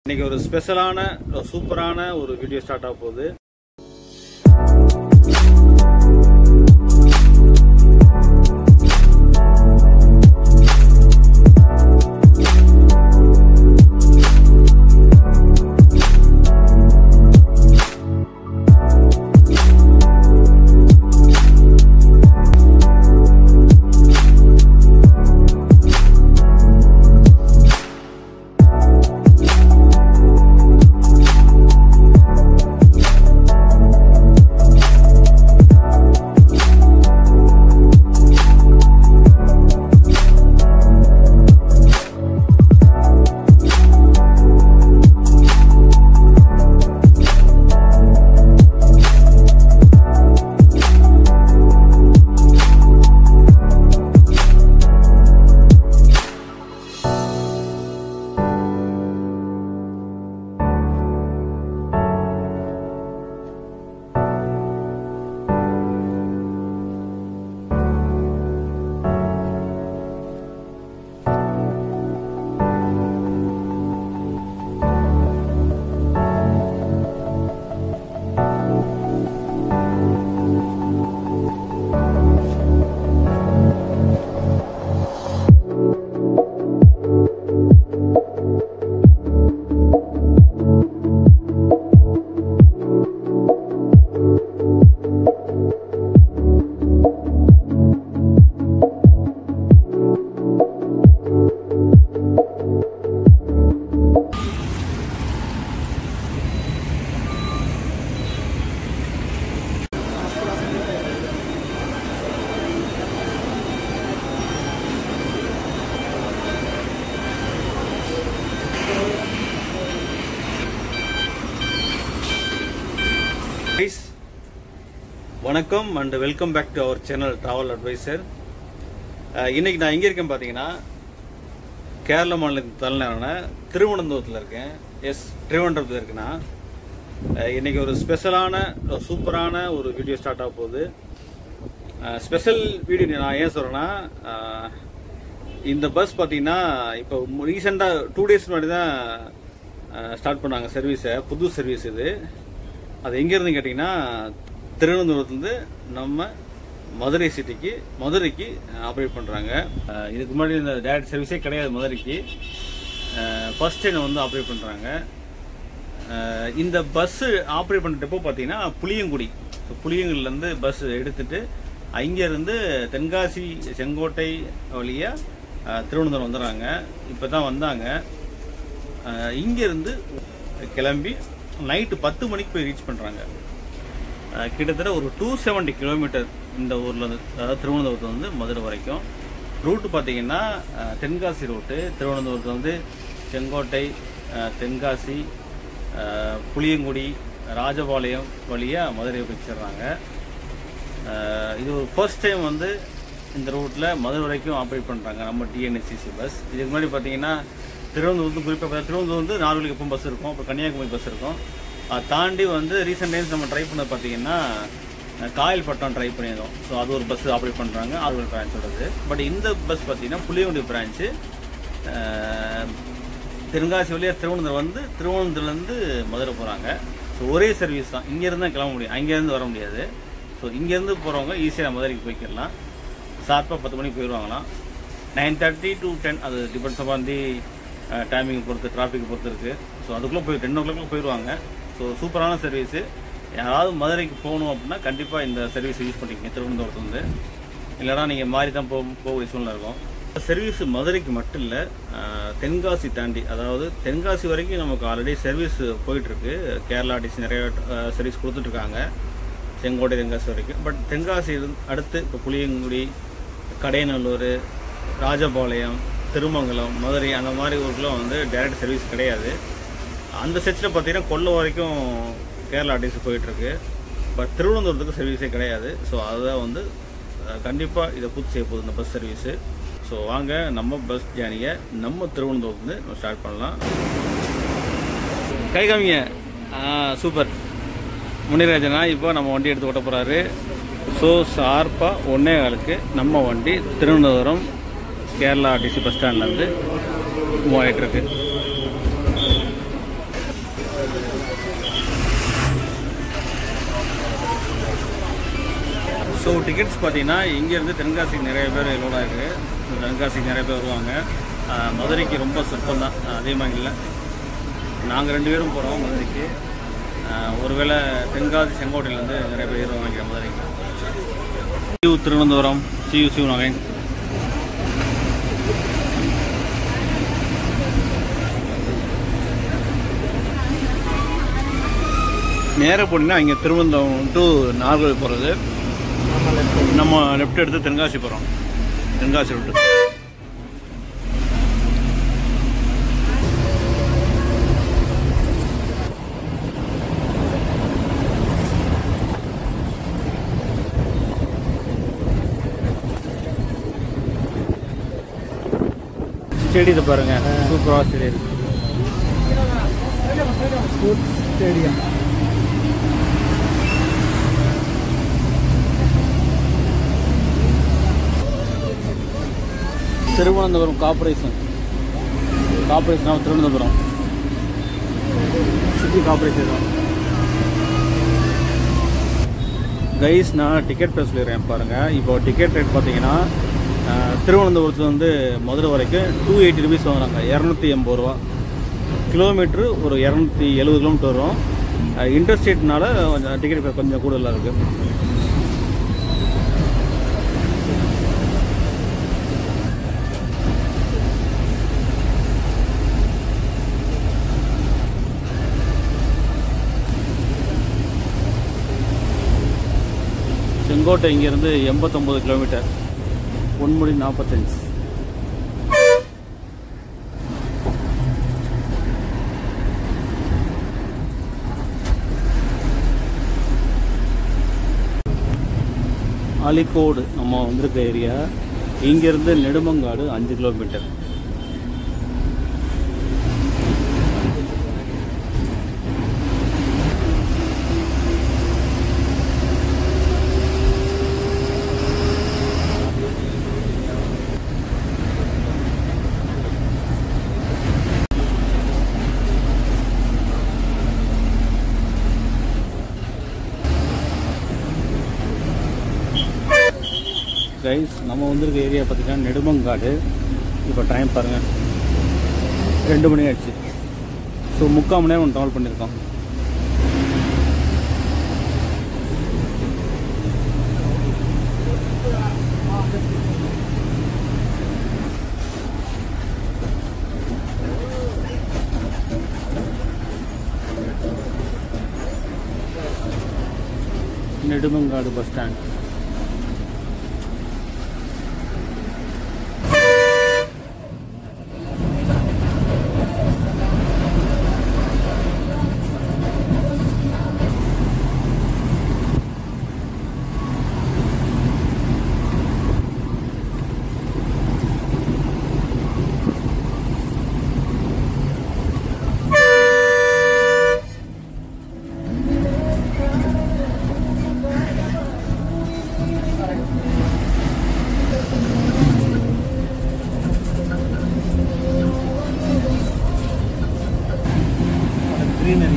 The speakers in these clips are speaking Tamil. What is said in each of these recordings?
இன்னைக்கு ஒரு ஸ்பெஷலான ஒரு சூப்பரான ஒரு வீடியோ ஸ்டார்ட் ஆக போகுது Guys, வணக்கம் and welcome back to our channel travel adviser இன்னைக்கு நான் எங்கே இருக்கேன் பார்த்தீங்கன்னா கேரள மாநிலத்தின் தலைநகரான திருவனந்தபுரத்தில் இருக்கேன் எஸ் திருவனந்தபுரத்தில் இருக்குன்னா அஹ், இன்னைக்கு ஒரு ஸ்பெஷலான ஒரு சூப்பரான ஒரு வீடியோ ஸ்டார்ட் ஆக போகுது ஸ்பெஷல் வீடியோ நான் ஏன் சொல்கிறேன்னா இந்த பஸ் பார்த்தீங்கன்னா இப்போ ரீசெண்டாக டூ டேஸ் முன்னாடி தான் ஸ்டார்ட் பண்ணாங்க சர்வீஸை புது சர்வீஸ் இது அது எங்கேருந்து கேட்டிங்கன்னா திருவனந்தபுரத்துலேருந்து நம்ம மதுரை சிட்டிக்கு மதுரைக்கு ஆப்ரேட் பண்ணுறாங்க இதுக்கு முன்னாடி இந்த டேரக்ட் சர்வீஸே கிடையாது மதுரைக்கு ஃபர்ஸ்ட் டைம் வந்து ஆப்ரேட் பண்ணுறாங்க இந்த பஸ்ஸு ஆப்ரேட் பண்ணுறப்போ பார்த்தீங்கன்னா புளியங்குடி ஸோ புளியங்குடிலேருந்து பஸ் எடுத்துட்டு அங்கேருந்து தென்காசி செங்கோட்டை வழியாக திருவனந்தபுரம் வந்துடுறாங்க இப்போ தான் வந்தாங்க அஹ் இங்கிருந்து கிளம்பி நைட்டு பத்து மணிக்கு போய் ரீச் பண்ணுறாங்க கிட்டத்தட்ட ஒரு டூ செவன்ட்டி கிலோமீட்டர் இந்த ஊரில் இருந்து அதாவது திருவனந்தபுரத்துல வந்து மதுரை வரைக்கும் ரூட்டு பார்த்தீங்கன்னா அஹ், தென்காசி ரூட்டு திருவனந்தபுரத்துல வந்து செங்கோட்டை அஹ், தென்காசி அஹ், புளியங்குடி ராஜபாளையம் வழியாக மதுரை வச்சிடுறாங்க அஹ் இது ஒரு ஃபர்ஸ்ட் டைம் வந்து இந்த ரூட்டில் மதுரை வரைக்கும் ஆப்ரேட் பண்ணுறாங்க நம்ம டிஎன்எஸ்சிசி பஸ் இதுக்கு முன்னாடி பார்த்தீங்கன்னா திருவனந்தபுரத்து குறிப்பாக பார்த்தா திருவனந்தபுரம் வந்து நார்வலிக்கு எப்போ பஸ் இருக்கும் அப்புறம் கன்னியாகுமரி பஸ் இருக்கும் அதை தாண்டி வந்து ரீசெண்ட் டைம்ஸ் நம்ம ட்ரை பண்ணது பார்த்தீங்கன்னா அஹ் காயல்பட்டம் ட்ரை பண்ணியிருந்தோம் ஸோ அது ஒரு பஸ் ஆப்ரேட் பண்ணுறாங்க ஆர்வல் பிரான்ச்சோடது பட் இந்த பஸ் பார்த்தீங்கன்னா புளியங்குடி பிரான்ச்சு தென்காசி வழியாக திருவனந்தபுரம் வந்து திருவனந்தபுரம்லேருந்து மதுரை போகிறாங்க ஸோ ஒரே சர்வீஸ் தான் இங்கேருந்து தான் கிளம்ப முடியும் அங்கேருந்து வர முடியாது ஸோ இங்கேருந்து போகிறவங்க ஈஸியாக மதுரைக்கு போய்க்கிடலாம் ஷார்ப்பாக பத்து மணிக்கு போயிடுவாங்களாம் நைன் தேர்ட்டி டு டென் அது டிபெண்ட்ஸ் அப்பான் தி டைமிங் பொறுத்து டிராஃபிக் பொறுத்து இருக்குது ஸோ அதுக்குள்ளே போய் டென் ஓ கிளாக் போயிடுவாங்க ஸோ சூப்பரான சர்வீஸு யாராவது மதுரைக்கு போகணும் அப்படின்னா கண்டிப்பாக இந்த சர்வீஸ் யூஸ் பண்ணிக்கங்க திருவனந்தபுரத்துலேருந்து இல்லைனா நீங்கள் மாறி தான் போக போகக்கூடிய சூழ்நிலை இருக்கும் சர்வீஸ் மதுரைக்கு மட்டும் இல்லை தென்காசி தாண்டி அதாவது தென்காசி வரைக்கும் நமக்கு ஆல்ரெடி சர்வீஸ் போயிட்டுருக்கு கேரளா டிசி நிறைய சர்வீஸ் கொடுத்துட்ருக்காங்க செங்கோட்டை தென்காசி வரைக்கும் பட் தென்காசி இருந்து- அடுத்து இப்போ புளியங்குடி கடையநல்லூர் ராஜபாளையம் திருமங்கலம் மதுரை அந்த மாதிரி ஊருக்குலாம் வந்து டைரக்ட் சர்வீஸ் கிடையாது அந்த செட்சில் பார்த்தீங்கன்னா கொல்லம் வரைக்கும் கேரளா டிசி போயிட்டுருக்கு பட் திருவனந்தபுரத்துக்கு சர்வீஸே கிடையாது ஸோ அதுதான் வந்து கண்டிப்பாக இதை பூர்த்தி செய்ய போகுது இந்த பஸ் சர்வீஸு ஸோ வாங்க நம்ம பஸ் ஜேர்னியை நம்ம திருவனந்தபுரத்துலேருந்து நம்ம ஸ்டார்ட் பண்ணலாம் கை காமிங்க ஆ சூப்பர் முனிராஜனா இப்போ நம்ம வண்டி எடுத்து ஓட்ட போகிறாரு ஸோ ஷார்ப்பாக ஒன்றே காலுக்கு நம்ம வண்டி திருவனந்தபுரம் கேரளா டிசி பஸ் ஸ்டாண்ட்லேருந்து மூவ் ஆகிட்டுருக்கு டிக்கெட்ஸ் பார்த்தீங்கன்னா இங்கேருந்து தென்காசிக்கு நிறைய பேர் லோட் ஆயிருக்கு ஸோ தென்காசிக்கு நிறைய பேர் வருவாங்க அஹ், மதுரைக்கு ரொம்ப சொற்பம் தான் அதிகமாக இல்லை நாங்கள் ரெண்டு பேரும் போகிறோம் மதுரைக்கு அஹ், ஒருவேளை தென்காசி செங்கோட்டையிலேருந்து நிறைய பேர் ஏறுவாங்க மதுரைக்கு சியூ திருவனந்தபுரம் சியூ சியூ நகை நேராக போனீங்கன்னா இங்கே திருவனந்தபுரம் டு நாகர்கோவில் போகிறது நம்ம லெஃப்ட் எடுத்து தென்காசி போகிறோம் தென்காசி விட்டு ஸ்டேடியத்தை பாருங்க சூப்பராக ஸ்டேடியம் இருக்கு sports stadium Thiruvananthapuram corporation corporation of Thiruvananthapuram city corporation தான் கைஸ் நான் டிக்கெட் ப்ரைஸ் சொல்லிடுறேன் பாருங்கள் இப்போ டிக்கெட் ரேட் பார்த்தீங்கன்னா அஹ், திருவனந்தபுரத்துல வந்து மதுரை வரைக்கும் டூ எயிட்டி ருபீஸ் வாங்குறாங்க இரநூத்தி எண்பது ரூபா கிலோமீட்ரு ஒரு இரநூத்தி எழுபது கிலோமீட்டர் வரும் இன்டர்ஸ்டேட்னால கொஞ்சம் டிக்கெட் கொஞ்சம் கூடுதலாக இருக்குது செங்கோட்டை இங்கேருந்து எண்பத்தொம்பது கிலோமீட்டர் பொன்முடி நாற்பத்தஞ்சு அலிக்கோடு நம்ம வந்திருக்க ஏரியா இங்கேருந்து நெடுமங்காடு அஞ்சு கிலோமீட்டர் கைஸ் நம்ம வந்திருக்க ஏரியா பார்த்தீங்கன்னா நெடுமங்காடு இப்போ டைம் பாருங்கள் ரெண்டு மணி ஆயிடுச்சு ஸோ முக்கால் மணி நேரம் ட்ராவல் பண்ணியிருக்கோம் நெடுமங்காடு பஸ் ஸ்டாண்ட் greenery.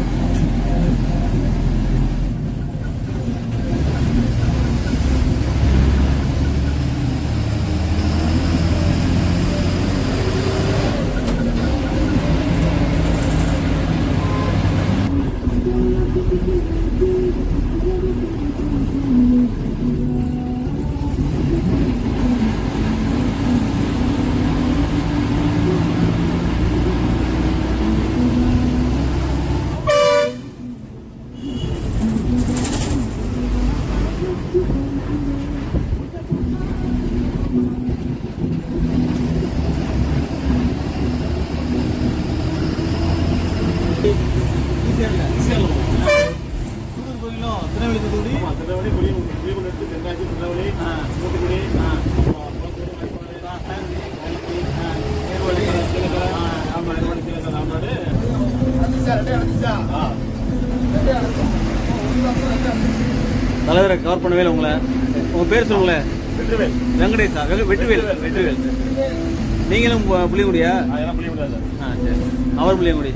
தலைவரை கவர் பண்ணவே இல்லை உங்களை உங்க பேர் சொல்லுங்களேன் வெங்கடேஷா வெங்க- வெற்றிவேல் வெற்றிவேல் நீங்களும் பு- புளியங்குடியா ஆ சரி அவர் புளியங்குடி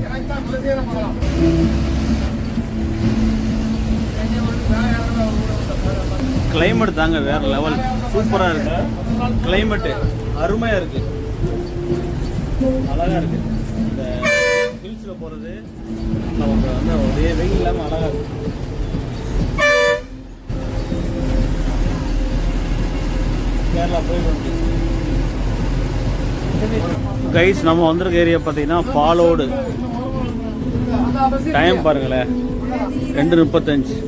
கிளைமேட் தாங்க வேற லெவல் சூப்பராக இருக்கு கிளைமேட்டு அருமையாக இருக்கு அழகா இருக்கு இந்த ஹில்ஸில் போகிறது நமக்கு வந்து ஒரே வெயில் இல்லாமல் அழகா இருக்கு கேரளா போயிட்டு கைஸ் நம்ம வந்திருக்க ஏரியா பார்த்தீங்கன்னா பாலோடு டைம் பாருங்களேன் ரெண்டு முப்பத்தஞ்சு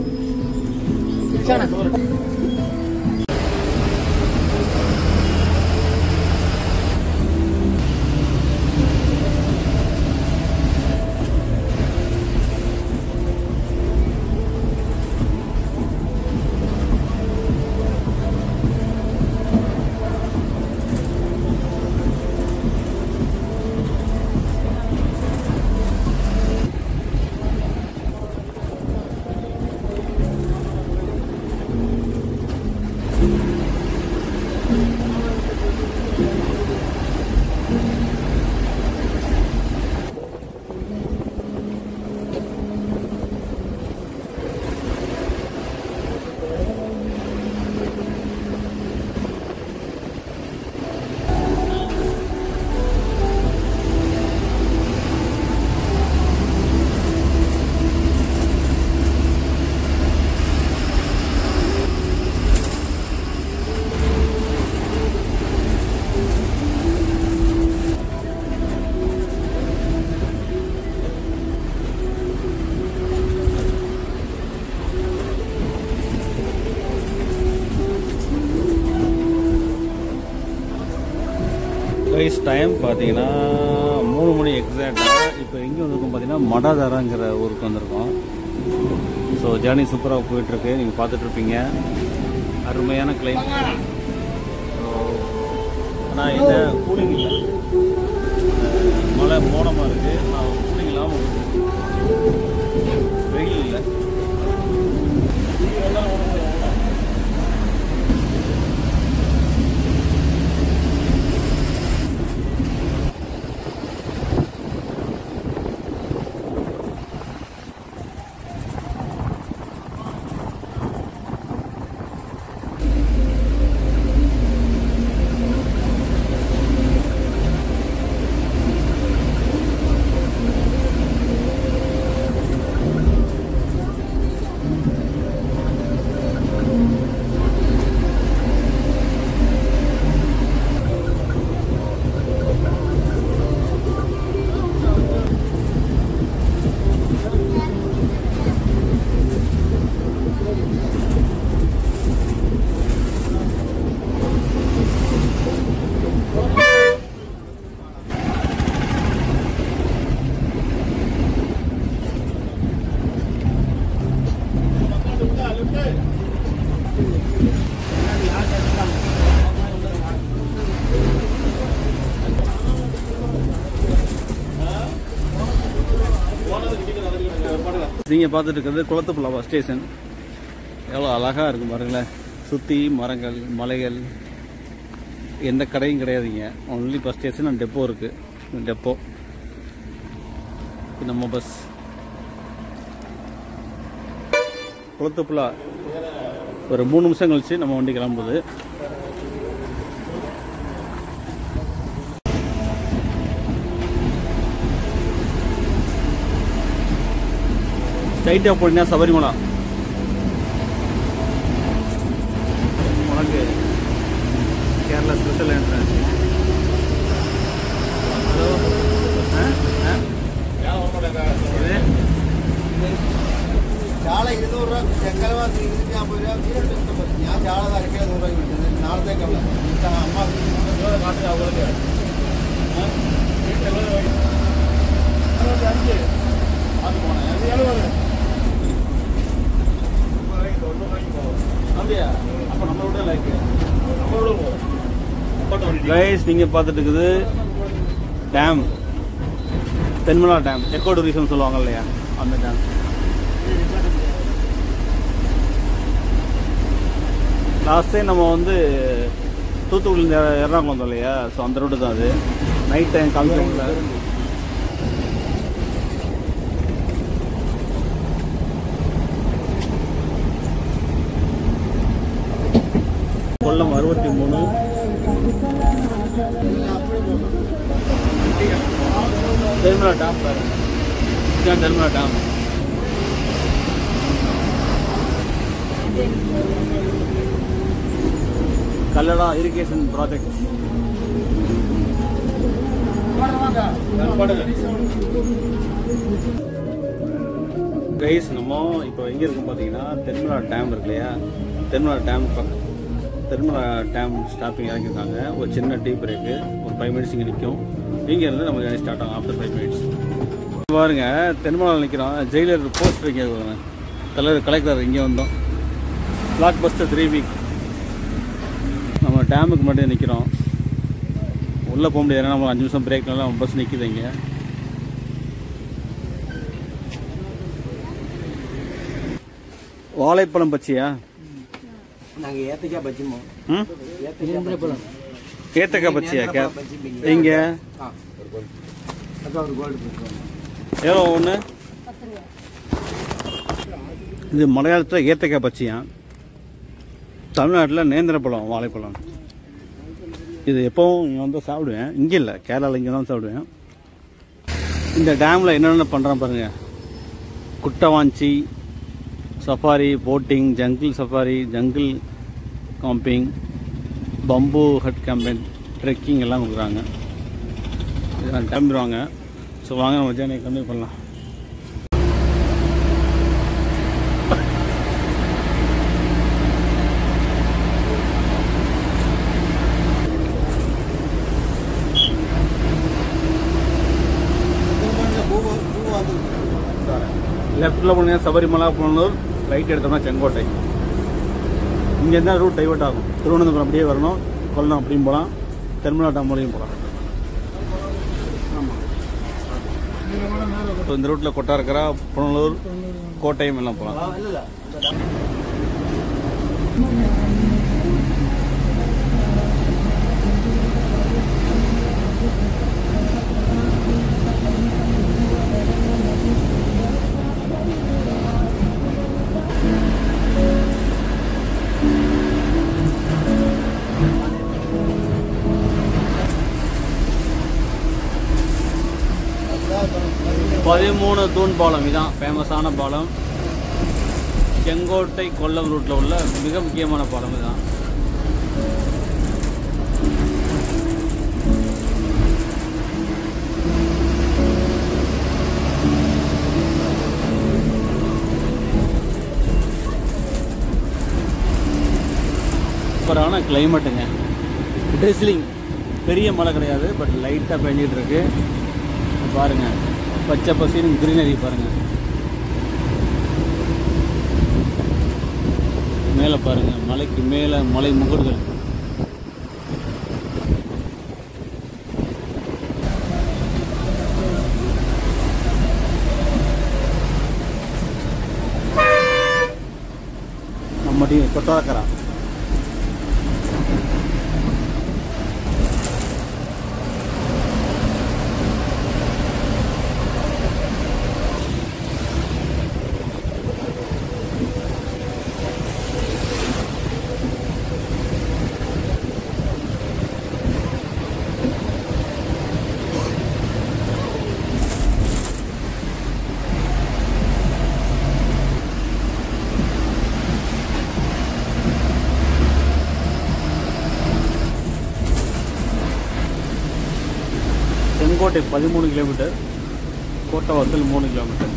கைஸ் டைம் பார்த்தீங்கன்னா மூணு மணி எக்ஸாக்டாக இப்போ எங்கே வந்திருக்கோம் பார்த்தீங்கன்னா மடாதாராங்கிற ஊருக்கு வந்திருக்கோம் ஸோ ஜேர்னி சூப்பராக போயிட்டுருக்கு நீங்கள் பார்த்துட்ருப்பீங்க அருமையான கிளைமேட் ஸோ ஆனால் என்ன கூலிங் இல்லை அஹ் மழை மோனமாக இருக்குது நான் கூலிங் இல்லாமல் வெயில் இல்லை நீங்கள் பார்த்துட்டு இருக்கிறது குளத்துப்புள்ளா பஸ் ஸ்டேஷன் எவ்வளோ அழகாக இருக்கும் பாருங்களேன் சுற்றி மரங்கள் மலைகள் எந்த கடையும் கிடையாதுங்க only bus station and depot இருக்குது டெப்போ இது நம்ம பஸ் குளத்துப்புள்ளா ஒரு மூணு நிமிஷம் கழிச்சு நம்ம வண்டி கிளம்புது ஸ்ட்ரைட்டாக போனீங்கன்னா சபரிமலா உனக்கு கேரளா ஸ்பெஷல் என்ட்ரன்ஸ் ഹലോ ചാള ഇരുന്നൂറ് രൂപ ചെങ്കലവ ഇരുന്നൂറ്റി അമ്പത് രൂപ ഞാൻ ചാള തരക്കിയ നൂറ് രൂപ വിട്ടത് നാളത്തേക്കുള്ള എന്നിട്ട് അമ്മ அப்படியா அப்போ நம்ம விட லைக் கைஸ் நீங்கள் பார்த்துட்டு இருக்குது dam Thenmala dam eco tourism சொல்லுவாங்க இல்லையா அந்த டேம் லாஸ்ட் டைம் நம்ம வந்து தூத்துக்குடியில் எறணாகுளம் வந்தோம் இல்லையா ஸோ அந்த ரூட்டு தான் அது நைட் டைம் காமிச்சிருக்கல இதுதான் Thenmala dam Kallada irrigation project guys நம்ம இப்போ எங்கே இருக்கோம் பார்த்தீங்கன்னா தென்மலா டேம் இருக்கு இல்லையா தென்மலா டேம் பக்கம் தென்மலா டேம் ஸ்டாப்பிங் இறங்கியிருக்காங்க ஒரு சின்ன டீ பிரேக்கு ஒரு ஃபைவ் மினிட்ஸ் இங்கே நிற்கும் இங்கே இருந்து நம்ம ஜேர்னி ஸ்டார்ட் ஆகும் ஆஃப்டர் ஃபைவ் மினிட்ஸ் பாருங்க தென்மலாவில் நிற்கிறோம் ஜெயிலர் போஸ்ட் வைக்கிறாங்க தலைவர் கலெக்டர் இங்கே வந்தோம் பிளாக் பஸ்டர் த்ரீ வீக் நம்ம டேமுக்கு மட்டும் நிற்கிறோம் உள்ளே போக முடியாது ஏன்னா நம்ம அஞ்சு நிமிஷம் பிரேக்னால நம்ம பஸ் நிற்கிது இங்கே வாழைப்பழம் பச்சியா நாங்க ஏத்திக்காய் பஜ்ஜிமோ ம் ஏத்திக்காய் பழம் ஏத்தக்காய் பச்சியா கே இங்க அதான் ஒரு கோல்டு போட்டுருவாங்க எவ்வளோ ஒன்று இது மலையாளத்தில் ஏத்தக்காய் பச்சியா தமிழ்நாட்டில் நேந்திரப்பழம் வாழைப்பழம் இது எப்போவும் இங்கே வந்து சாப்பிடுவேன் இங்கே இல்லை கேரளாவில் இங்கே தான் சாப்பிடுவேன் இந்த டேமில் என்னென்ன பண்ணுறான் பாருங்க Kuttavanchi safari boating jungle safari jungle camping bamboo hut camping trekking எல்லாம் கொடுக்குறாங்க இதெல்லாம் கிளம்பிடுவாங்க ஸோ வாங்க நம்ம ஜேர்னி கம்மி பண்ணலாம் பூ பூ வந்து லெஃப்ட்டில் போனீங்கன்னா சபரிமலா போனூர் ரைட் எடுத்தோம்னா செங்கோட்டை இங்கேருந்து ரூட் டைவர்ட் ஆகும் திருவனந்தபுரம் அப்படியே வரணும் கொல்லம் அப்படியும் போகலாம் தென்மலா டேம் வரையும் போகலாம் ஸோ இந்த ரூட்டில் கொட்டாரக்கரா புனலூர் கோட்டயம் எல்லாம் போகலாம் இல்ல பதிமூணு தூண் பாலம் இதான் ஃபேமஸான பாலம் செங்கோட்டை கொல்லம் ரூட்டில் உள்ள மிக முக்கியமான பாலம் இதுதான் சூப்பரான கிளைமேட்டுங்க ட்ரெஸ்லிங் பெரிய மழை கிடையாது பட் லைட்டாக பெஞ்சிட்டு இருக்கு பாருங்க பச்சை பசின்னு கிரீனரி பாருங்க மேலே பாருங்க மலைக்கு மேலே மலை முகடுகள் நம்மடி கொட்டாரக்கரா செங்கோட்டை பதிமூணு கிலோமீட்டர் கோட்டவாசல் மூணு கிலோமீட்டர்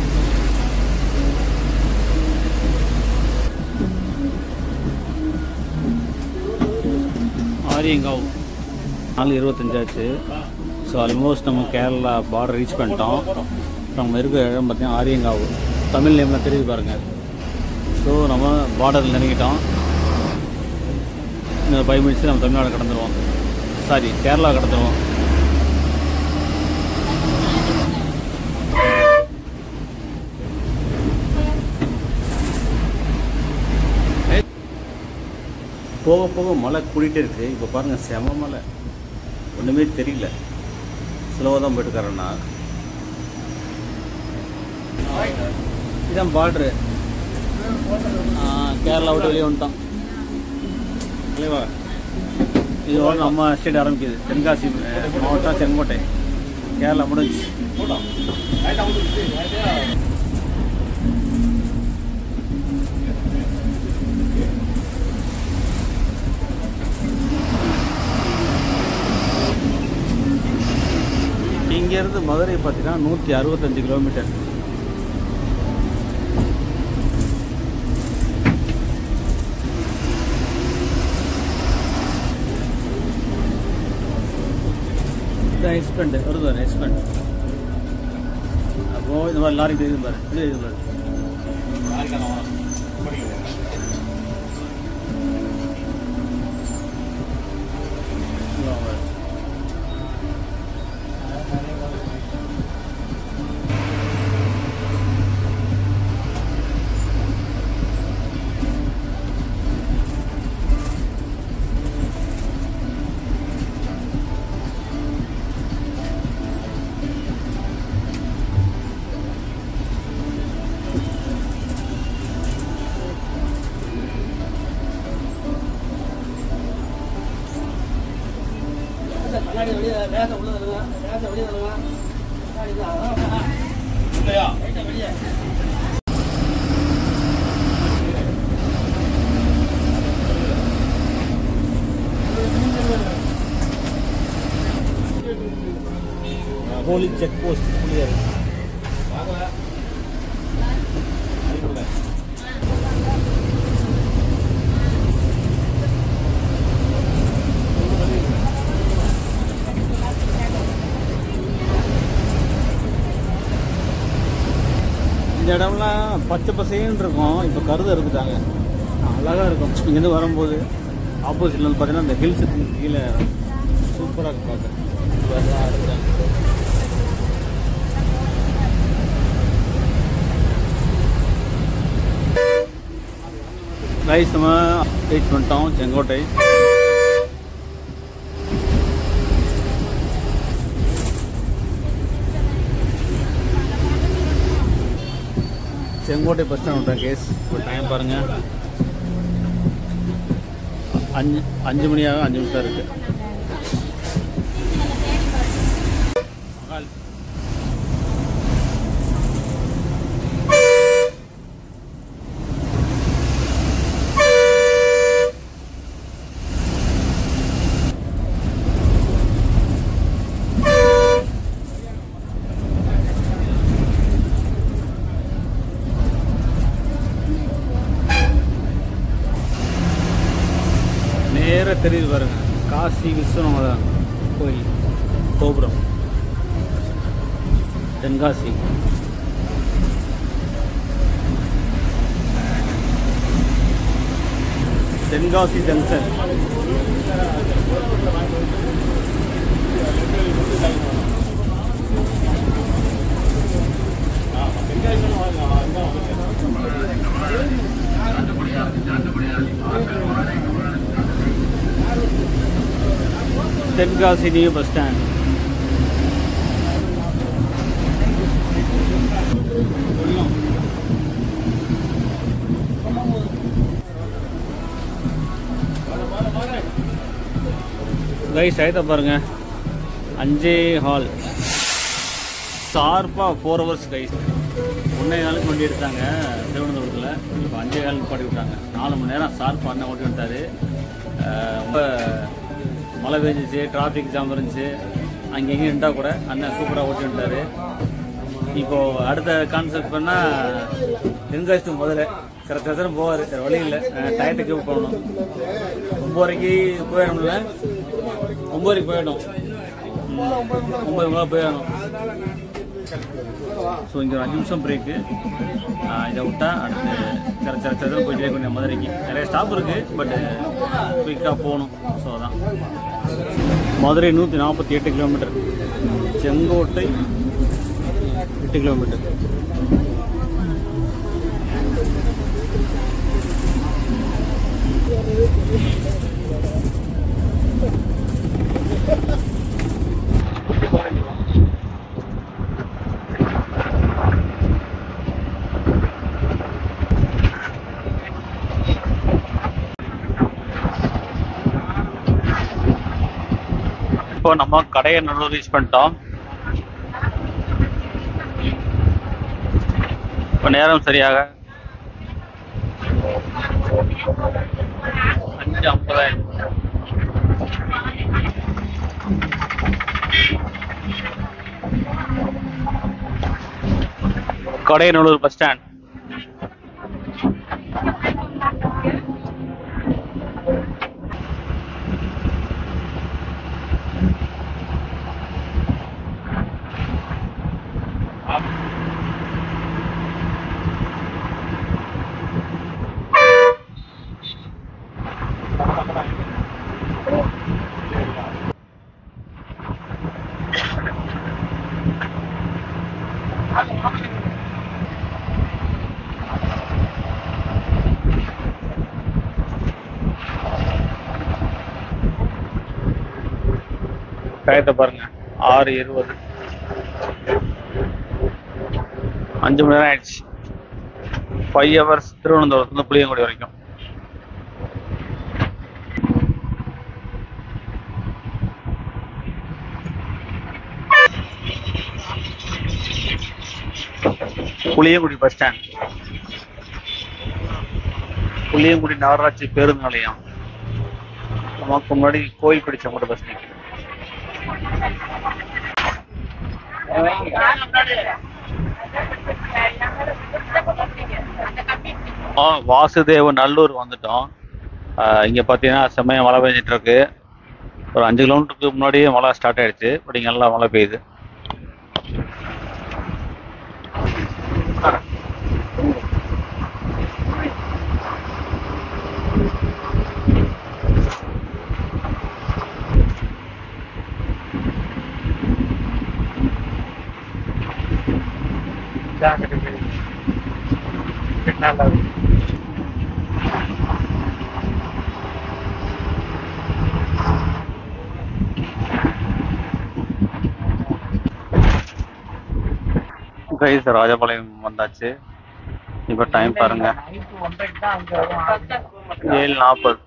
ஆரியங்காவ் நாலு இருபத்தஞ்சாச்சு ஸோ ஆல்மோஸ்ட் நம்ம கேரளா பார்டர் ரீச் பண்ணிட்டோம் நம்ம இருக்கிற இடம் பார்த்தீங்கன்னா ஆரியங்காவு தமிழ் நேம்லாம் தெரியுது பாருங்கள் ஸோ நம்ம பார்டரில் நெருங்கிட்டோம் இன்னும் ஃபைவ் மினிட்ஸ் நம்ம தமிழ்நாடு கடந்துருவோம் சாரி கேரளா கடந்துருவோம் போக போக மழை கூடிட்டே இருக்கு இப்போ பாருங்க செம மழை ஒன்றுமே தெரியல ஸ்லோவாக தான் போயிட்டுருக்காரண்ணா இதான் பார்ட்ரு கேரளா விட்டு வெளியே வந்துட்டோம் இல்லைவா இதோட நம்ம ஸ்டேட் ஆரம்பிக்குது தென்காசி அஹ், மாவட்டம் செங்கோட்டை கேரளா முடிஞ்சு இங்கேருந்து மதுரை பார்த்தீங்கன்னா நூற்றி அறுபத்தஞ்சு கிலோமீட்டர் எக்ஸ்பெண்ட் வருது பாரு எக்ஸ்பெண்ட் அப்போ இந்த மாதிரி லாரி தெரியுது பாரு இது இது பாரு இங்க வா பாரு. கண்ணாடி வெளியே வேக உள்ள தருங்க வேக வெளியே தருங்க கண்ணாடி தான் இல்லையா லைட்டா வெளியே ஹோலி செக் போஸ்ட் புளியாரு இந்த இடம்லாம் பச்சை பசேன்னு இருக்கும் இப்போ கருதை இருக்குதாங்க அழகாக இருக்கும் இங்கேருந்து வரும்போது ஆப்போசிட்ல வந்து பார்த்தீங்கன்னா இந்த ஹில்ஸுக்கு கீழே சூப்பராக இருக்கு பார்க்க ரைஸ் நம்ம ரீச் பண்ணிட்டோம் செங்கோட்டை செங்கோட்டை பஸ் ஸ்டாண்ட் விட்டேன் கேஸ் இப்போ டைம் பாருங்க அஞ்சு அஞ்சு மணியாக அஞ்சு நிமிஷம் இருக்கு நேராக தெரியுது பாருங்க காசி விஸ்வநாதன் கோயில் கோபுரம் Tenkasi Tenkasi junction Tenkasi new bus stand guys ஆயிட்ட பாருங்க அஞ்சே ஹால் ஷார்ப்பாக ஃபோர் ஹவர்ஸ் கைஸ் ஒன்றே நாளுக்கு வண்டி எடுத்தாங்க திருவனந்தபுரத்தில் இப்போ அஞ்சே காலுக்கு பாடி விட்டாங்க நாலு மணி நேரம் ஷார்ப்பாக அண்ணன் ஓட்டி விட்டாரு அஹ் ரொம்ப மழை பெஞ்சிச்சு டிராஃபிக் ஜாம் இருந்துச்சு அங்கே எங்கேயும் நின்றா கூட அண்ணன் சூப்பராக ஓட்டி விட்டாரு இப்போ அடுத்த கான்செப்ட் பண்ணால் தென்காசி முதல்ல கரெக்டாக தான் போவார் வேறு வழி இல்லை டயத்துக்கு போகணும் ஒம்பதுரைக்கு போயிடணும்ல ஒம்பதுரைக்கு போயிடணும் ம், ஒம்பது மணி போயிடணும் ஸோ இங்கே ஒரு அஞ்சு நிமிஷம் பிரேக்கு இதை விட்டா அடுத்து சிற சிற சிறன்னு போயிட்டே கொஞ்சம் மதுரைக்கு நிறைய ஸ்டாப் இருக்குது பட் குயிக்காக போகணும் ஸோ அதான் மதுரை நூற்றி நாற்பத்தி எட்டு கிலோமீட்டர் செங்கோட்டை எட்டு கிலோமீட்டர் இப்போ நம்ம கடையை நல்லூர் ரீச் பண்ணிட்டோம் இப்போ நேரம் சரியாக அஞ்சு ஐம்பதாயிரம் கொடையநல்லூர் பஸ் ஸ்டாண்ட் டயத்தை பாருங்க ஆறு இருபது அஞ்சு மணி நேரம் ஆயிடுச்சு ஃபைவ் ஹவர்ஸ் திருவனந்தபுரத்துலேருந்து புளியங்குடி வரைக்கும் புளியங்குடி பஸ் ஸ்டாண்ட் புளியங்குடி நகராட்சி பேருந்து நிலையம் நமக்கு முன்னாடி கோயில் பிடிச்ச மட்டும் பஸ் நிற்குது ஆ வாசுதேவ நல்லூர் வந்துட்டோம் ஆ, இங்க பார்த்தீங்கன்னா செம்மையா மழை பெஞ்சிட்டு இருக்கு ஒரு அஞ்சு கிலோமீட்டருக்கு முன்னாடியே மழை ஸ்டார்ட் ஆயிடுச்சு பட் இங்க நல்லா மழை பெய்யுது கைஸ் ராஜபாளையம் வந்தாச்சு இப்போ டைம் பாருங்க ஏழு நாற்பது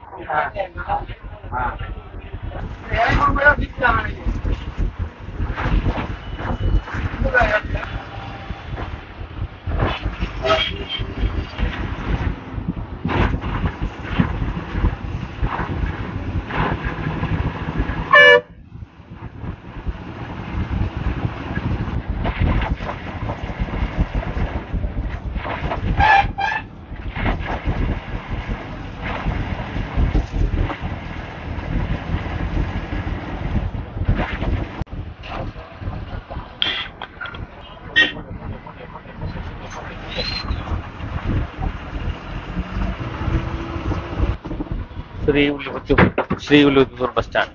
Srivilliputhur Srivilliputhur bus stand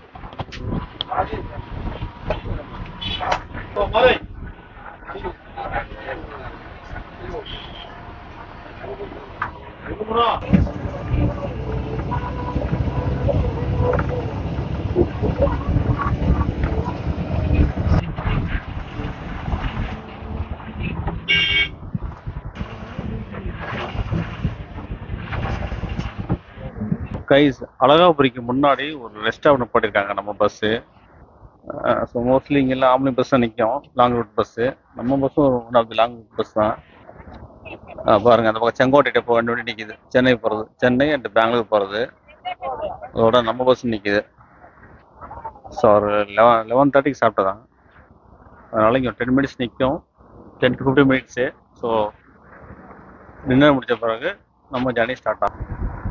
guys அழகாபுரிக்கு முன்னாடி ஒரு ரெஸ்டாரண்ட் போட்டிருக்காங்க நம்ம பஸ்ஸு ஸோ மோஸ்ட்லி இங்கெல்லாம் ஆம்னி பஸ் தான் நிற்கும் லாங் ரூட் பஸ்ஸு நம்ம பஸ்ஸும் one of the long route bus தான் அஹ் பாருங்க அந்த பக்கம் செங்கோட்டையிட்ட போக வேண்டிய வண்டி நிற்கிது சென்னை போகிறது சென்னை அண்ட் பெங்களூர் போகிறது அதோட நம்ம பஸ் நிற்கிது ஸோ ஒரு லெவன் லெவன் தேர்ட்டிக்கு சாப்பிட்டதான் அதனால இங்கே டென் மினிட்ஸ் நிற்கும் ten to fifteen minutes so dinner முடிச்ச பிறகு நம்ம ஜர்னி ஸ்டார்ட் ஆகும்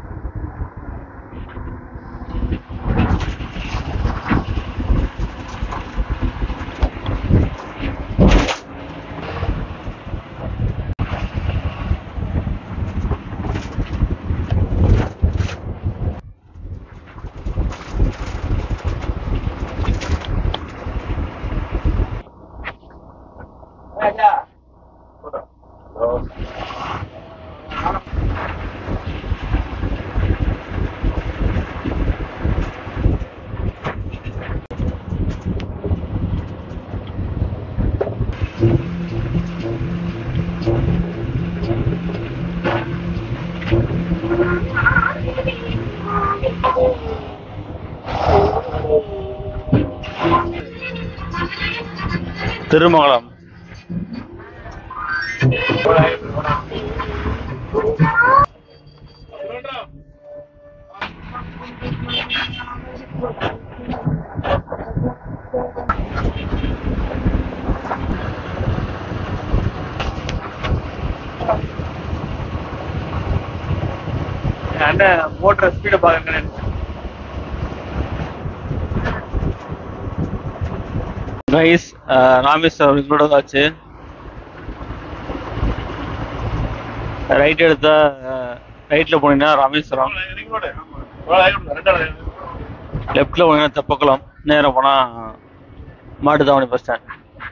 திருமங்கலம் என்ன ஓட்டுற ஸ்பீடை பார்க்கறேன் கைஸ் ராமேஸ்வரம் இங்கோட ஆச்சு ரைட் எடுத்தா ரைட்ல போனீங்கன்னா ராமேஸ்வரம் லெஃப்ட்ல போனீங்கன்னா தெப்பக்குளம் நேரா போனா மாட்டுத்தாவணி பஸ் ஸ்டாண்ட்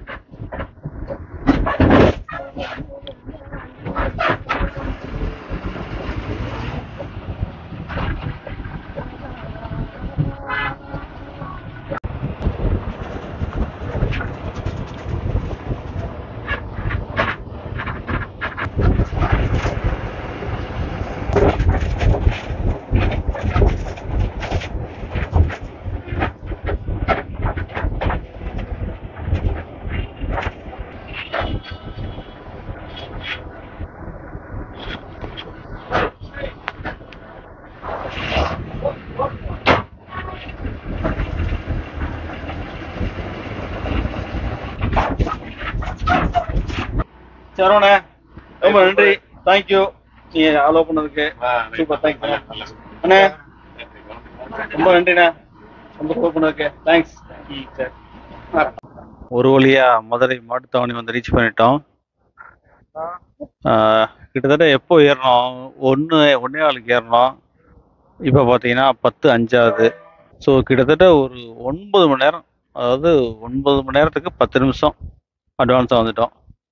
சரவணே ரொம்ப நன்றி தேங்க்யூ நீங்க அலோ பண்ணதுக்கு சூப்பர் தேங்க்யூ அண்ணே ரொம்ப நன்றிண்ணே ரொம்ப சூப்பர் பண்ணதுக்கு தேங்க்ஸ் சரி ஒரு வழியா மதுரை மாட்டுத்தாவணி வந்து ரீச் பண்ணிட்டோம் ஆஹ் கிட்டத்தட்ட எப்போ ஏறினோம் ஒன்று ஒன்னே நாளுக்கு ஏறினோம் இப்போ பார்த்தீங்கன்னா பத்து அஞ்சாவது ஸோ கிட்டத்தட்ட ஒரு ஒன்பது மணி நேரம் அதாவது ஒன்பது மணி நேரத்துக்கு பத்து நிமிஷம் அட்வான்ஸாக வந்துட்டோம்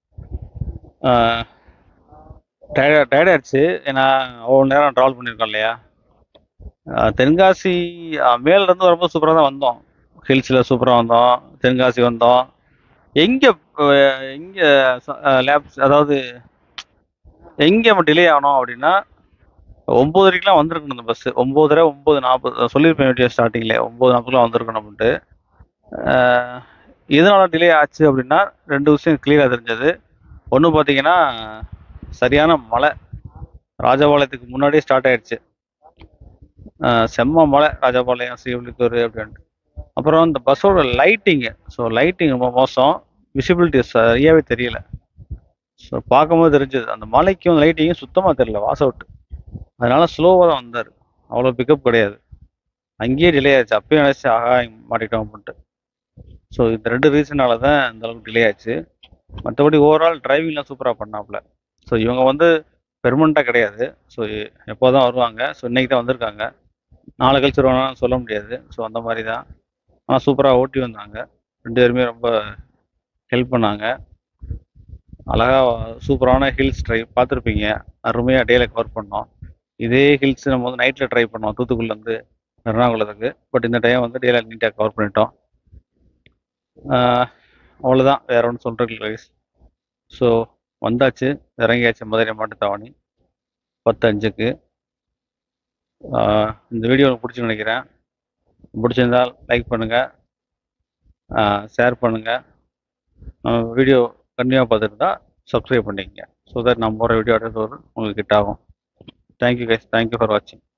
டயர்ட் டயர்டாயிடுச்சு ஏன்னா அவ்வளோ நேரம் ட்ராவல் பண்ணியிருக்கோம் இல்லையா ஆஹ் தென்காசி ஆஹ் மேல இருந்து வரும்போது சூப்பராக தான் வந்தோம் ஹில்ஸில் சூப்பராக வந்தோம் தென்காசி வந்தோம் எங்கே எங்கே லேப்ஸ் அதாவது எங்கே நம்ம டிலே ஆனோம் அப்படின்னா ஒம்போதரைக்கெலாம் வந்திருக்கணும் இந்த பஸ்ஸு ஒம்போதரை ஒம்பது நாற்பது சொல்லியிருப்பேன் வீடியோ ஸ்டார்டிங்கில் ஒம்பது நாற்பதுலாம் வந்திருக்கணும் அப்படின்ட்டு ஆஹ் எதனால டிலே ஆச்சு அப்படின்னா ரெண்டு விஷயம் கிளியராக தெரிஞ்சது ஒன்று பார்த்தீங்கன்னா சரியான மழை ராஜபாளையத்துக்கு முன்னாடியே ஸ்டார்ட் ஆயிடுச்சு ஆஹ் செம்ம மழை ராஜபாளையம் ஸ்ரீவில்லிபுத்தூர் அப்படின்ட்டு அப்புறம் இந்த பஸ்ஸோட லைட்டிங்கு ஸோ லைட்டிங் ரொம்ப மோசம் விசிபிலிட்டி சரியாகவே தெரியல ஸோ பார்க்கும்போது தெரிஞ்சது அந்த மலைக்கும் லைட்டிங்கும் சுத்தமாக தெரியல வாஸ் அவுட் அதனால ஸ்லோவாக தான் வந்தார் அவ்வளோ பிக்கப் கிடையாது அங்கேயே டிலே ஆச்சு அப்பயும் நினச்சி ஆகா இங்க மாட்டிட்டோம் அப்படின்ட்டு ஸோ இந்த ரெண்டு ரீசனால தான் இந்த அளவுக்கு டிலே ஆச்சு மற்றபடி ஓவரால் டிரைவிங்லாம் சூப்பராக பண்ணாப்புல ஸோ இவங்க வந்து பெர்மனண்ட்டாக கிடையாது ஸோ எப்போ தான் வருவாங்க ஸோ இன்னைக்கு தான் வந்திருக்காங்க நாளை கழிச்சு வருவாங்கன்னு சொல்ல முடியாது ஸோ அந்த மாதிரி தான் ஆனால் சூப்பராக ஓட்டி வந்தாங்க ரெண்டு பேருமே ரொம்ப ஹெல்ப் பண்ணாங்க அழகா சூப்பரான ஹில்ஸ் ட்ரை பார்த்துருப்பீங்க அருமையாக டேல கவர் பண்ணோம் இதே ஹில்ஸ் நம்ம வந்து நைட்டில் ட்ரை பண்ணோம் தூத்துக்குடிலேருந்து எர்ணாகுளத்துக்கு பட் இந்த டைம் வந்து டேல நீட்டாக கவர் பண்ணிட்டோம் ஆஹ் அவ்வளவுதான் வேற ஒன்றும் சொல்றதுக்கு கைஸ் ஸோ வந்தாச்சு இறங்கியாச்சு மதுரை மாட்டுத்தாவணி பத்து அஞ்சுக்கு ஆஹ் இந்த வீடியோ உங்களுக்கு பிடிச்சுன்னு நினைக்கிறேன் பிடிச்சிருந்தால் லைக் பண்ணுங்க ஷேர் பண்ணுங்க வீடியோ கண்டினியூவாக பார்த்துருந்தா சப்ஸ்கிரைப் பண்ணிக்கங்க ஸோ தட் நம்ம போகிற வீடியோ அடுத்தது உங்களுக்கு கிட்ட ஆகும் தேங்க்யூ கைஸ் தேங்க்யூ ஃபார் வாட்சிங்